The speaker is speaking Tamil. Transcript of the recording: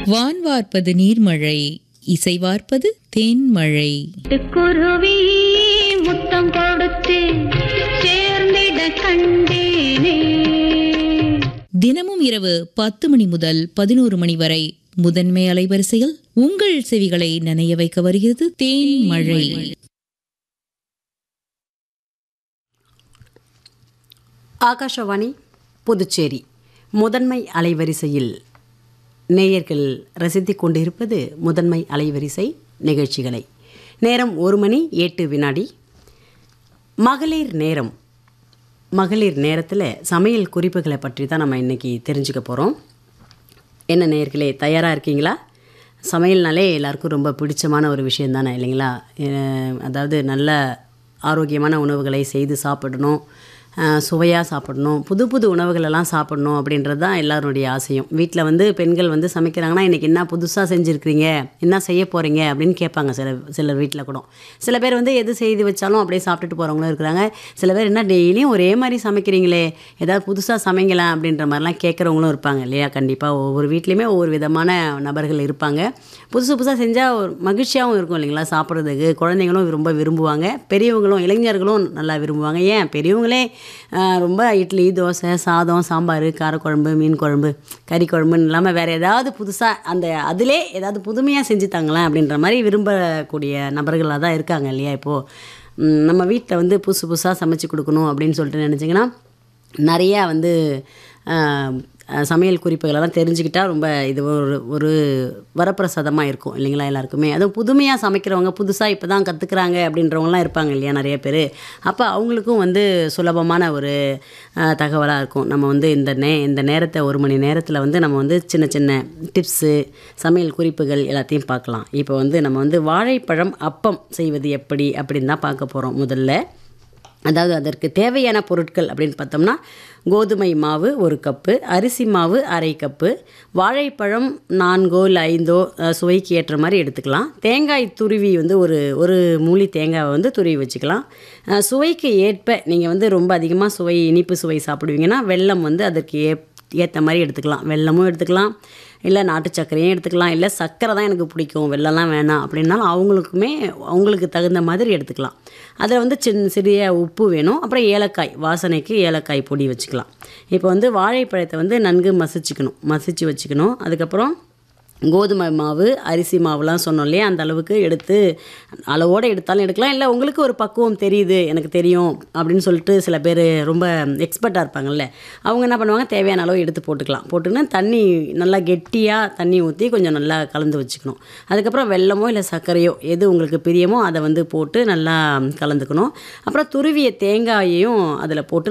வான் வார்ப்பது நீர்மழை இசை வார்ப்பது தேன்மழை குருவி முத்தம் கொடுத்து சேர்ந்திட கண்டேனே தினமும் இரவு பத்து மணி முதல் பதினோரு மணி வரை முதன்மை அலைவரிசையில் உங்கள் செவிகளை நனைய வைக்க வருகிறது தேன்மழை ஆகாஷவாணி புதுச்சேரி முதன்மை அலைவரிசையில் நேயர்கள் ரசித்துக் கொண்டிருப்பது முதன்மை அலைவரிசை நிகழ்ச்சிகளை நேரம் ஒரு மணி எட்டு வினாடி மகளிர் நேரம் மகளிர் நேரத்தில் சமையல் குறிப்புகளை பற்றி தான் நம்ம இன்றைக்கி தெரிஞ்சுக்க போகிறோம் என்ன நேயர்களே தயாராக இருக்கீங்களா சமையல்னாலே எல்லாருக்கும் ரொம்ப பிடிச்சமான ஒரு விஷயம் தானே இல்லைங்களா அஹ் அதாவது நல்ல ஆரோக்கியமான உணவுகளை செய்து சாப்பிடணும் சுவையாக சாப்பிடணும் புது புது உணவுகளெல்லாம் சாப்பிடணும் அப்படின்றது தான் எல்லாருடைய ஆசையும் வீட்டில் வந்து பெண்கள் வந்து சமைக்கிறாங்கன்னா இன்றைக்கி என்ன புதுசாக செஞ்சுருக்கிறீங்க என்ன செய்ய போகிறீங்க அப்படின்னு கேட்பாங்க சில சிலர் வீட்டில் கூட சில பேர் வந்து எது செய்து வச்சாலும் அப்படியே சாப்பிட்டுட்டு போகிறவங்களும் இருக்கிறாங்க சில பேர் என்ன டெய்லியும் ஒரே மாதிரி சமைக்கிறீங்களே ஏதாவது புதுசாக சமைங்கலாம் அப்படின்ற மாதிரிலாம் கேட்குறவங்களும் இருப்பாங்க இல்லையா கண்டிப்பாக ஒவ்வொரு வீட்லேயுமே ஒவ்வொரு விதமான நபர்கள் இருப்பாங்க புதுசு புதுசாக செஞ்சால் ஒரு மகிழ்ச்சியாகவும் இருக்கும் இல்லைங்களா சாப்பிட்றதுக்கு குழந்தைங்களும் ரொம்ப விரும்புவாங்க பெரியவங்களும் இளைஞர்களும் நல்லா விரும்புவாங்க ஏன் பெரியவங்களே ஆஹ், ரொம்ப இட்லி தோசை சாதம் சாம்பார் காரக்குழம்பு மீன் குழம்பு கறி குழம்புன்னு இல்லாமல் வேறு ஏதாவது புதுசாக அந்த அதிலே ஏதாவது புதுமையாக செஞ்சு தாங்களேன் அப்படின்ற மாதிரி விரும்பக்கூடிய நபர்களாக தான் இருக்காங்க இல்லையா இப்போது நம்ம வீட்டில் வந்து புதுசு புதுசாக சமைச்சு கொடுக்கணும் அப்படின்னு சொல்லிட்டு நினச்சிங்கன்னா நிறையா வந்து ஆஹ், அஹ், சமையல் குறிப்புகளெல்லாம் தெரிஞ்சுக்கிட்டா ரொம்ப இது ஒரு ஒரு வரப்பிரசாதமாக இருக்கும் இல்லைங்களா எல்லாருக்குமே அதுவும் புதுமையாக சமைக்கிறவங்க புதுசாக இப்போ தான் கற்றுக்குறாங்க அப்படின்றவங்களாம் இருப்பாங்க இல்லையா நிறைய பேர் அப்போ அவங்களுக்கும் வந்து சுலபமான ஒரு தகவலாக இருக்கும் நம்ம வந்து இந்த நே இந்த நேரத்தை ஒரு மணி நேரத்தில் வந்து நம்ம வந்து சின்ன சின்ன டிப்ஸு சமையல் குறிப்புகள் எல்லாத்தையும் பார்க்கலாம் இப்போ வந்து நம்ம வந்து வாழைப்பழம் அப்பம் செய்வது எப்படி அப்படின்னு தான் பார்க்க போகிறோம் முதல்ல அதாவது அதற்கு தேவையான பொருட்கள் அப்படின்னு பார்த்தோம்னா கோதுமை மாவு ஒரு கப்பு அரிசி மாவு அரை கப்பு வாழைப்பழம் நான்கோ இல்லை ஐந்தோ அஹ், சுவைக்கு ஏற்ற மாதிரி எடுத்துக்கலாம் தேங்காய் துருவி வந்து ஒரு ஒரு மூலி தேங்காவை வந்து துருவி வச்சுக்கலாம் அஹ், சுவைக்கு ஏற்ப நீங்கள் வந்து ரொம்ப அதிகமாக சுவை இனிப்பு சுவை சாப்பிடுவீங்கன்னா வெல்லம் வந்து அதற்கு ஏ ஏற்ற மாதிரி எடுத்துக்கலாம் வெல்லமும் எடுத்துக்கலாம் இல்லை நாட்டு சர்க்கரையும் எடுத்துக்கலாம் இல்லை சர்க்கரை தான் எனக்கு பிடிக்கும் வெள்ளம்லாம் வேணாம் அப்படின்னாலும் அவங்களுக்குமே அவங்களுக்கு தகுந்த மாதிரி எடுத்துக்கலாம் அதில் வந்து சின்ன சிறிய உப்பு வேணும் அப்புறம் ஏலக்காய் வாசனைக்கு ஏலக்காய் பொடி வச்சுக்கலாம் இப்போ வந்து வாழைப்பழத்தை வந்து நன்கு மசிச்சுக்கணும் மசிச்சு வச்சுக்கணும் அதுக்கப்புறம் கோதுமை மாவு அரிசி மாவுலாம் சொன்னோம் இல்லையா அந்த அளவுக்கு எடுத்து அளவோடு எடுத்தாலும் எடுக்கலாம் இல்லை உங்களுக்கு ஒரு பக்குவம் தெரியுது எனக்கு தெரியும் அப்படின்னு சொல்லிட்டு சில பேர் ரொம்ப எக்ஸ்பர்ட்டாக இருப்பாங்கல்ல அவங்க என்ன பண்ணுவாங்க தேவையான அளவு எடுத்து போட்டுக்கலாம் போட்டுன்னு தண்ணி நல்லா கெட்டியாக தண்ணி ஊற்றி கொஞ்சம் நல்லா கலந்து வச்சுக்கணும் அதுக்கப்புறம் வெல்லமோ இல்லை சர்க்கரையோ எது உங்களுக்கு பிரியமோ அதை வந்து போட்டு நல்லா கலந்துக்கணும் அப்புறம் துருவிய தேங்காயையும் அதில் போட்டு